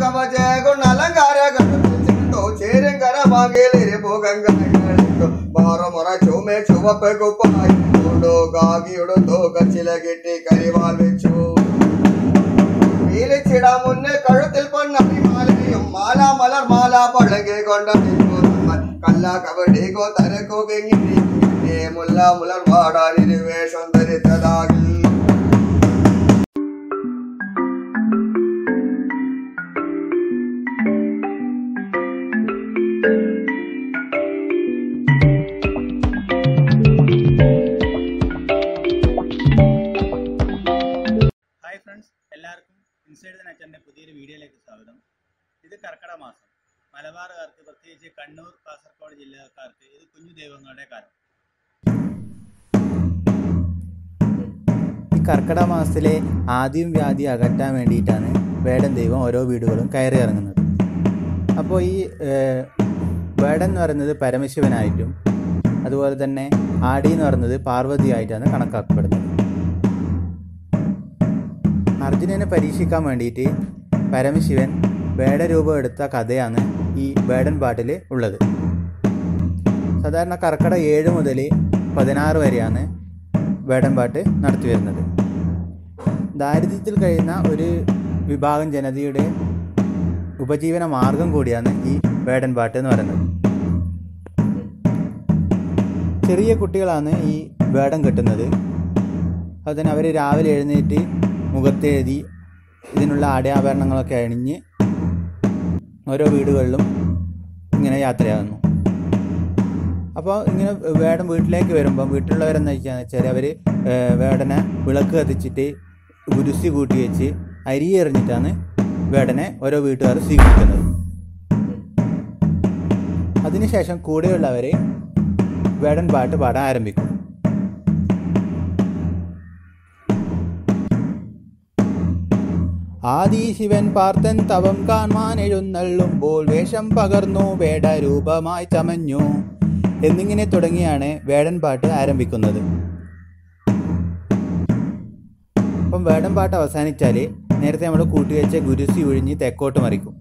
കവചേ കൊണ്ട് അലങ്കാര കണ്ടു ചേരും കരമാകേലിരി മുഖങ്ങളിട്ടു മാറുമുറ ചുമേ ചുവപ്പ് കുപ്പായി കൊണ്ടു കാകിയെടുത്തു കച്ചില കെട്ടി കരിവാൽ വെച്ചു വീലിച്ചിട മുന്നേ കഴുത്തിൽ പൊന്നറിമാലയും മാല മലർ മാല പഴകി കൊണ്ട് കല്ല കവടികോ തരക്കോ കെങ്ങിരി മുല്ല മുലർ പാടാനിരുവേഷം ധരിച്ചതാകി ഹായ് ഫ്രണ്ട്സ് എല്ലാവർക്കും ഇൻസൈഡ് ദ നെറ്ററിൻ്റെ പുതിയൊരു വീഡിയോയിലേക്ക് സ്വാഗതം ഇത് കർക്കിടക മാസം മലബാറുകാർക്ക് പ്രത്യേകിച്ച് കണ്ണൂർ കാസർഗോഡ് ജില്ലക്കാർക്ക് ഇത് കുഞ്ഞു ദൈവങ്ങളുടെ കാലം ഈ കർക്കിടക മാസത്തിലെ ആദ്യം വ്യാധി അകറ്റാൻ വേണ്ടിയിട്ടാണ് വേടൻ ദൈവം ഓരോ വീടുകളും കയറി ഇറങ്ങുന്നത് അപ്പോൾ ഈ ഏഹ്, വേടൻ എന്ന് പറയുന്നത് പരമശിവനായിട്ടും അതുപോലെ തന്നെ ആടി എന്ന് പറയുന്നത് പാർവതിയായിട്ടാണ് കണക്കാക്കപ്പെടുന്നത് അർജുനനെ പരീക്ഷിക്കാൻ വേണ്ടിയിട്ട് പരമശിവൻ വേടരൂപം എടുത്ത കഥയാണ് ഈ വേടൻ പാട്ടിൽ ഉള്ളത് സാധാരണ കർക്കിടക ഏഴ് മുതൽ പതിനാറ് വരെയാണ് വേടൻ പാട്ട് നടത്തി വരുന്നത് ദാരിദ്ര്യത്തിൽ കഴിയുന്ന ഒരു വിഭാഗം ജനതയുടെ ഉപജീവന മാർഗം കൂടിയാണ് ഈ വേടൻ പാട്ട് എന്ന് പറയുന്നത് ചെറിയ കുട്ടികളാണ് ഈ വേടം കെട്ടുന്നത് അതുതന്നെ അവർ രാവിലെ എഴുന്നേറ്റ് മുഖത്തെഴുതി ഇതിനുള്ള ആടയാഭരണങ്ങളൊക്കെ അണിഞ്ഞ് ഓരോ വീടുകളിലും ഇങ്ങനെ യാത്രയാകുന്നു അപ്പോൾ ഇങ്ങനെ വേടൻ വീട്ടിലേക്ക് വരുമ്പോൾ വീട്ടിലുള്ളവരെന്ന് വെച്ചാൽ അവർ വേടനെ വിളക്ക് കത്തിച്ചിട്ട് ഗുരുസി കൂട്ടി വെച്ച് അരി എറിഞ്ഞിട്ടാണ് വേടനെ ഓരോ വീട്ടുകാർ സ്വീകരിക്കുന്നത് അതിനുശേഷം കൂടെയുള്ളവർ വേടൻ പാട്ട് പാടാൻ ആരംഭിക്കും ആദി ശിവൻ പാർത്തൻ തവം കാണാൻ എഴുന്നള്ളുമ്പോൾ വേഷം പകർന്നു വേട രൂപമായി ചമഞ്ഞു എന്നിങ്ങനെ തുടങ്ങിയാണ് വേടൻ പാട്ട് ആരംഭിക്കുന്നത് അപ്പം വേടൻ പാട്ട് അവസാനിച്ചാൽ നേരത്തെ നമ്മൾ കൂട്ടിവെച്ച ഗുരുസി ഒഴിഞ്ഞ് തെക്കോട്ട് മറിക്കും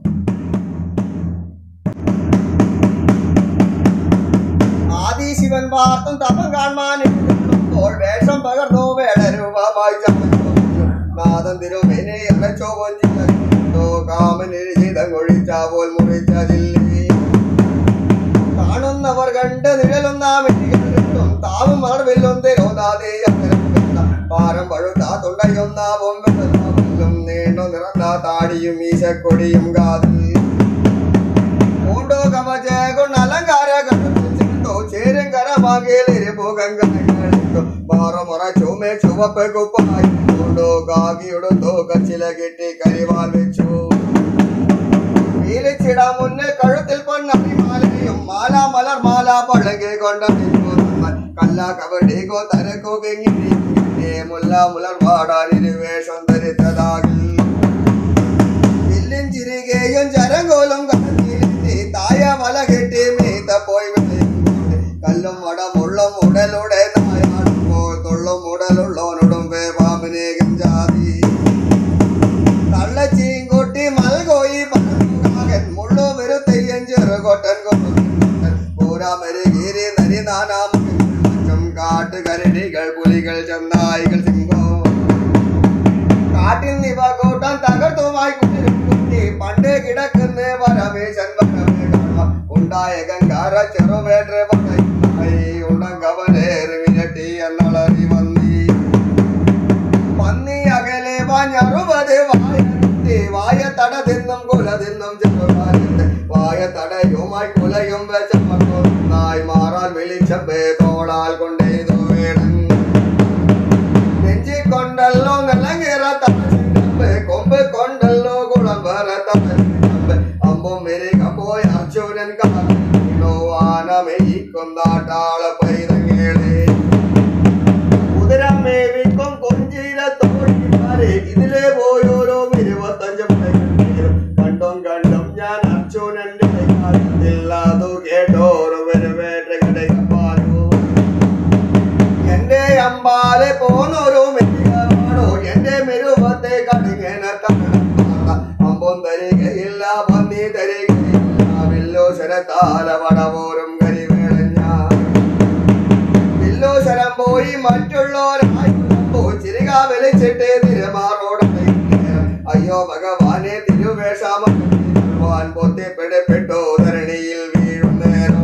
ആദി ശിവൻ വാർത്തും തപം കാണാനിപ്പോൾ വേഷം പകർന്നു വേടരൂപമായി ചമഞ്ഞു നാദം തിരുമേനെ അടച്ചോ കൊഞ്ചിട്ടോ കാമനിൽ ചെയ്തം കൊഴിച്ചാപോൽ മുറിച്ചതില്ലേ കാണുന്നവർ കണ്ട് നിഴലുന്ന മിഴികളും താവും മറവില്ലും തിരോതാതേ പാരം പഴുത്താ തുണ്ടയൊന്നാവും വെള്ളം നീണ്ടു നിറന്ന താടിയും ഈശക്കൊടിയും കാതിൽ പൂണ്ടോ കവചേ കൊണ്ട് അലങ്കാര കണ്ടു ചേരും കരമാകേലിരി മുഖങ്ങളിട്ടു മാറുമുറ ചുമേ ചുവപ്പ് കുപ്പായി കൊണ്ടു കാകിയെടുത്തു കച്ചില കെട്ടി കരിവാൽ വെച്ചു വീലിച്ചിട മുന്നേ കഴുത്തിൽ പൊന്നറിമാലയും മാല മലർ മാല പഴകി കൊണ്ട് കല്ല കവടികോ തരക്കോ കെങ്ങിരി മുല്ല മുലർ പാടാനിരുവേഷം ധരിച്ചതാകി വില്ലും ചിരികയും ചരങ്കോലും കടന്നിരുത്തി തായ മല കെട്ടി മീത്ത പോയി വിളയുന്നുണ്ട്. കല്ലും വടമുള്ളും ഉടലുടെ നായാടുമ്പോൾ തുള്ളും ഉടലുള്ളോനോടും പാമ്പിനേകും ജാതി തള്ളച്ചീം കൊട്ടി മൽകോയി മകൻ മുള്ളു വെറുത്തെയ്യൻ ചെറുകൊട്ടൻ പൂരാമരുകീരി നരി നാനാം കാട്ടുകരടികൾ പുലികൾ ചെന്നായികൾ സിംഹം കാട്ടിൽ നിവ കൂട്ടം തകർത്തുമായി കുട്ടി പണ്ട് കിടക്കുന്ന പരമേശൻ വരവേ കാണാം. ഉണ്ടായ ഗംഗാര ചെറുവേട്ടെ ഉണ്ടങ്കവനേറി വിരട്ടി എന്നളറി വന്നി പന്നി അകലെ വാഞ്ഞറുപത് വായ വായ തട തിന്നും കുല തിന്നും ചെറുപാലിന്റെ വായ തടയുമായി കുലയും വെച്ചായി മാറാൻ വിളിച്ചപ്പേ തോളാൽ കൊണ്ടേതു വേണം നെഞ്ചിക്കൊണ്ടല്ലോ നിലങ്ങിറ തപ്പേ കൊമ്പ് കൊണ്ടല്ലോ കുളം തപ്പേ അമ്പും വിരികം പോയി അർജുനൻ കാണോ ആനമെയ്ക്കും നാട്ടാള പൈതങ്ങേളേ കുതിരം മേവിക്കും കൊഞ്ചീര തോഴിമാരെ ഇതിലെ പോയോരോ ഇരുപത്തഞ്ച് പടകളും കണ്ടും കണ്ടും ഞാൻ അർജുനന്റെ കാര്യത്തില്ലാതു കേട്ടോരു വരുവേറ്റ കടയപ്പാലോ എന്റെ അമ്പാലെ പോന്നൊരു മെരുവാണോ എന്റെ മെരുവത്തെ വടവോരും കരിവേളഞ്ഞ വില്ലോശരം പോയി മറ്റുള്ളവരായി ചിരിക വലിച്ചിട്ട് തിരുമാറോട് അയ്യോ ഭഗവാനെ തിരുവേഷാമൻ പൊത്തിപ്പിടപ്പെട്ടു ധരണിയിൽ വീഴുന്നേരോ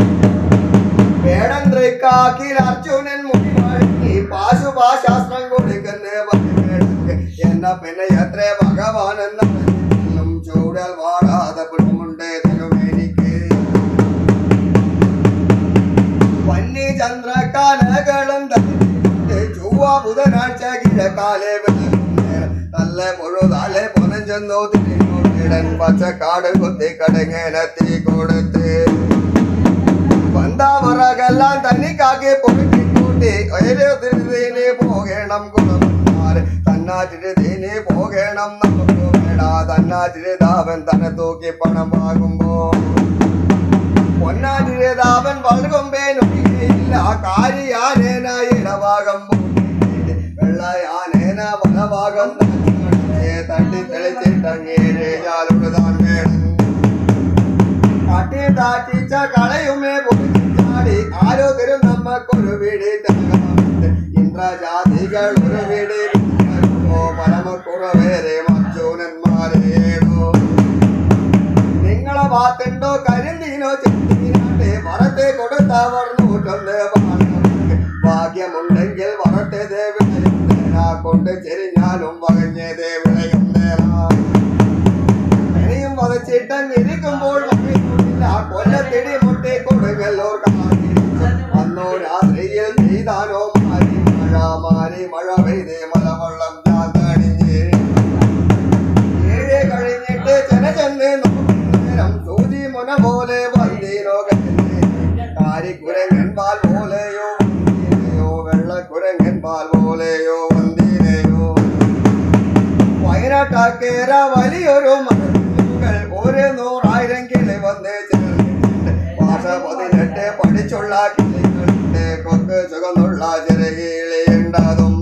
വേടൻ തൃക്കാക്കിൽ അർജുനൻ മുടി വഴങ്ങി പാശുപാശാസ്ത്രം കൊടുക്കുന്ന പതിവേടക്ക് എന്ന പിന്നെ എത്ര ഭഗവാൻ എന്നും ചൂടൽ വാടാതെ പിടുമുണ്ട് തിരുമേനിക്ക് വന്യ ചന്ദ്രക്കാലകളും ചൊവ്വ ബുധനാഴ്ച കിഴക്കാലെ നല്ല മുഴുതാലെ പൊനഞ്ചെന്നോ തിരിഞ്ഞോട്ടിടൻ പച്ചക്കാട് കുത്തി കടങ്ങേലത്തി കൊടുത്ത് വന്താവറകെല്ലാം തന്നിക്കാക്കി പൊറുക്കിക്കൂട്ടി ഓരോ തിരുതീനെ പോകണം കുളമാര് തന്നാറ്റിരുതീനെ പോകണം നമുക്ക് വേടാ തന്നാറ്റിരുതാവൻ തന്നെ തൂക്കി പണം വാങ്ങുമ്പോ പൊന്നാറ്റിരുതാവൻ വളകുമ്പേനൊഴിയില്ല കാരിയാനേന ഇടഭാഗം പൂട്ടി വെള്ളയാനേന വലഭാഗം തട്ടി തെളിച്ചിട്ടങ്ങേരെ ഞാലുഴുതാൻ വേണം കാട്ടി താറ്റിച്ച കളയുമേ പൊടിച്ചാടി ആരോ തരും നമ്മക്കൊരു വീട് തകർന്നുണ്ട്. ഇന്ദ്രജാതികൾ ഒരു വീട് പരമക്കുറവേറെ മച്ചൂനന്മാരേതോ നിങ്ങളെ ഭാഗത്തുണ്ടോ കരിന്തീനോ ചെന്തീനാട്ടെ വറത്തെ കൊടുത്തവർ നൂറ്റൊന്ന് വാണങ്ങൾക്ക് ഭാഗ്യമുണ്ടെങ്കിൽ വറത്തെ ദേവിളയുന്നേനാ കൊണ്ട് ചെരിഞ്ഞാലും വകഞ്ഞതേ വിളയുന്നേനാ ഇനിയും വതച്ചിട്ടം ഇരിക്കുമ്പോൾ മകനില്ല കൊല്ലത്തിടി മുട്ടി കൊടുങ്ങല്ലൂർ കാണിച്ചു അന്നോ രാത്രിയിൽ ചെയ്താനോ മാരി മഴ മാരി മഴ പെയ്തേ മലവെള്ളം ചാത്തണിഞ്ഞ് ഏഴ് കഴിഞ്ഞിട്ട് ചെന ചെന്ന് നോക്കുന്നേരം സൂചി മുന പോലെ വന്തീനോ കാരിക്കുരങ്ങൻ പാൽ പോലെയോ വന്തീനയോ വെള്ളക്കുരങ്ങൻ പാൽ പോലെയോ വന്തീനയോ വയനാട്ടാക്കേറ വലിയൊരു മകൾ ഒരു നൂറായിരം കിളി വന്ന് ചേർന്നിട്ടുണ്ട് ഭാഷ പതിനെട്ട് പഠിച്ചുള്ള കിളികളുണ്ട് കൊക്ക് ചുവന്നുള്ള ചെറുകിളിയുണ്ടതും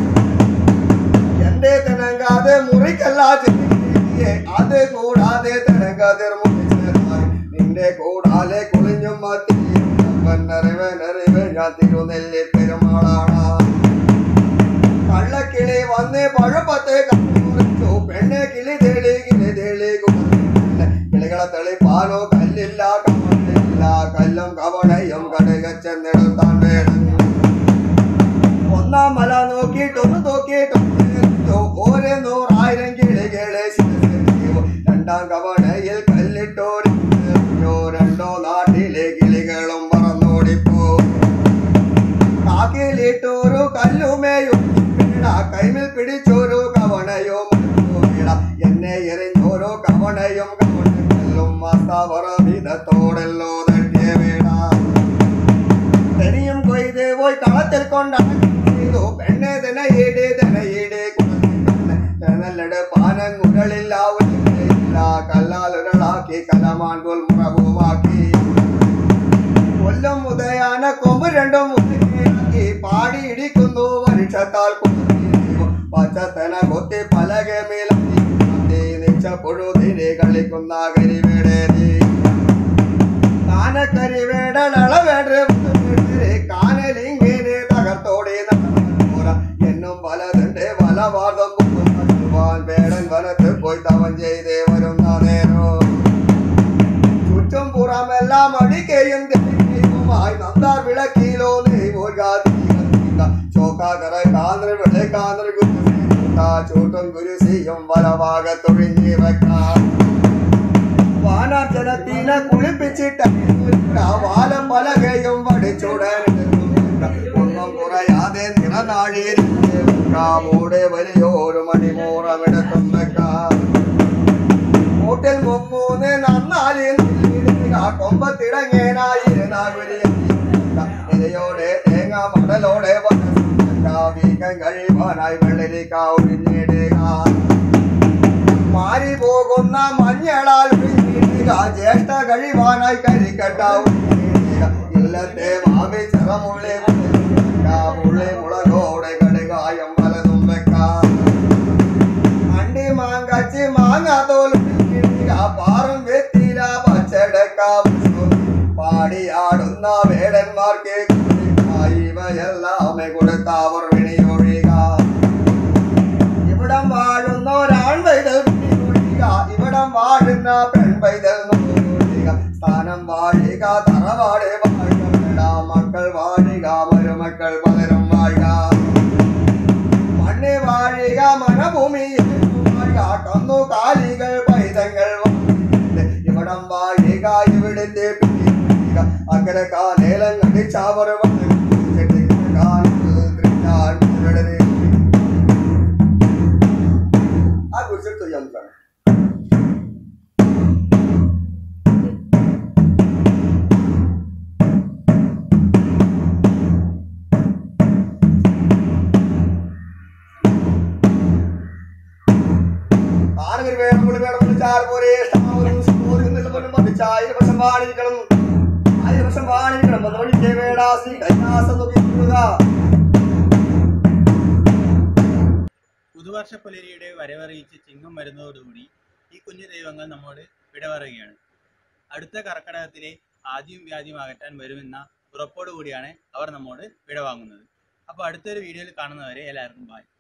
എന്റെ തിണങ്ങാതെ മുറിക്കല്ല ചെറുകിളിയെ അത് കൂടാതെ തിണങ്ങാതിർ മുറിച്ചതായി നിന്റെ കൂടാലെ കുളിഞ്ഞും മത്തി അറിവനറിവ് ഞാൻ തിരുനെല്ലി പെരുമാളാണ് കള്ളക്കിളി വന്ന് പഴുപ്പത്തെ കണ്ടുറിച്ചു പെണ്ണെ കിളി തേളി കിളി തേളി കുറിച്ചില്ല. കിളികളെ തെളിപ്പാനോ കല്ലില്ല കവണില്ല കല്ലും കവണയും കടുകച്ചെന്നെടുത്താൻ വേണം ഒന്നാം മല നോക്കിയിട്ടൊന്ന് നോക്കിയിട്ടൊന്ന് ഓരോ നൂറായിരം കിളികളെ ശിരസിൽ രണ്ടാം കവണയിൽ കല്ലിട്ടോരോ രണ്ടോ നാട്ടിലെ കിളികളും പറന്നോടിപ്പോ കാക്കിലിട്ടൊരു കല്ലുമേയും വീണ കൈമിൽ പിടിച്ചൊരു കവണയും വീണ എന്നെ എറിഞ്ഞോരോ കവണയും കവണയും മസ്തവറവിധത്തോടെല്ലോ തട്ടിയ വീണ തെനിയും കൊയ്ത് പോയി കളത്തിൽ കൊണ്ടാണ് ചെയ്തു പെണ്ണെ തെനയിടെ തെനയിടെ തെനല്ലട് പാനങ്ങുകളില്ല ഇല്ല കല്ലാലുരളാക്കി കലമാൻ കൊൽമുറവുമാക്കി കൊല്ലം ഉദയാന കൊമ്പ് രണ്ടും മുതലാക്കി പാടി ഇടിക്കുന്നു വർഷത്താൽ പച്ചത്തന കൊത്തി പലകമേലി നിച്ച പുഴുതിരെ കളിക്കുന്ന കരിവേടേരി കാനക്കരിവേടളവേട കാനലിങ്ങനെ തകർത്തോടെ നടന്നോര എന്നും വലതുണ്ട് വലവാദം വേടൻ വനത്ത് പോയി തവൻ ചെയ്തേ വരുന്ന നേരോ ചുറ്റും പുറമെല്ലാം അടിക്കയും തെളിയുമായി നന്ദാർ വിളക്കിലോ ചോക്കാകറ കാന്തർ വിളക്കാന്തർ ചൂട്ടും കുരുസിയും വലഭാഗത്തൊഴിഞ്ഞി വെക്കാം വാനാർജനത്തിനെ കുളിപ്പിച്ചിട്ട് വാലം പലകയും വടിച്ചുടൻ ഒന്നും കുറയാതെ നിറനാഴിയുടെ വലിയൊരു മണിമൂറമെടുത്തും വെക്കാം മൂട്ടിൽ മുമ്മൂന്ന് നന്നാലി കൊമ്പത്തിടങ്ങേനായിരുന്നാകുരിയോടെ തേങ്ങ മടലോടെ വീക്കം കഴിവാനായി വെള്ളരിക്ക ഒഴിഞ്ഞിടുക മാറി പോകുന്ന മഞ്ഞളാൽ ഒഴിഞ്ഞിടുക ജ്യേഷ്ഠ കഴിവാനായി കരിക്കട്ട ഒഴിഞ്ഞിടുക ഇല്ലത്തെ മാവി ചെറമുള്ളി ഉള്ളി മുളകോടെ കടുകായം പലതും വെക്കാം അണ്ടി മാങ്കച്ചി മാങ്ങ തോൽ പാറും വെത്തില പച്ചടക്ക നിന്ന പെൺപൈതൽ നോടിക സ്ഥാനം വാഴിക തറവാട് വാഴുക മക്കൾ വാഴിക മരുമക്കൾ പലരും വാഴുക മണ്ണ് വാഴിക മനഭൂമി വാഴുക കന്നു കാലികൾ പൈതങ്ങൾ വാഴുക. ഇവിടം വാഴിക ഇവിടുത്തെ പിടിക അക്കരെ കാലേലം കടിച്ചാവർ ആ കുറിച്ചിട്ട് നമുക്ക് ആനഗിരി വേണം പുള്ളി വേണം വിളിച്ചാൽ പോരെ ആയിരം വർഷം വാണിരിക്കണം ആയിരം വർഷം വാണിരിക്കണം അത് വഴിക്ക് വേടാ ശ്രീ കൈലാസം നോക്കി പുതുവർഷ പുലരിയുടെ വരവറിയിച്ച് ചിങ്ങം വരുന്നതോടുകൂടി ഈ കുഞ്ഞു ദൈവങ്ങൾ നമ്മോട് വിട പറയുകയാണ് അടുത്ത കർക്കടകത്തിലെ ആദ്യം വ്യാധിയും അകറ്റാൻ വരുമെന്ന ഉറപ്പോടു കൂടിയാണ് അവർ നമ്മോട് വിട വാങ്ങുന്നത് അപ്പോൾ അടുത്തൊരു വീഡിയോയിൽ കാണുന്നവരെ എല്ലാവർക്കും ബായ്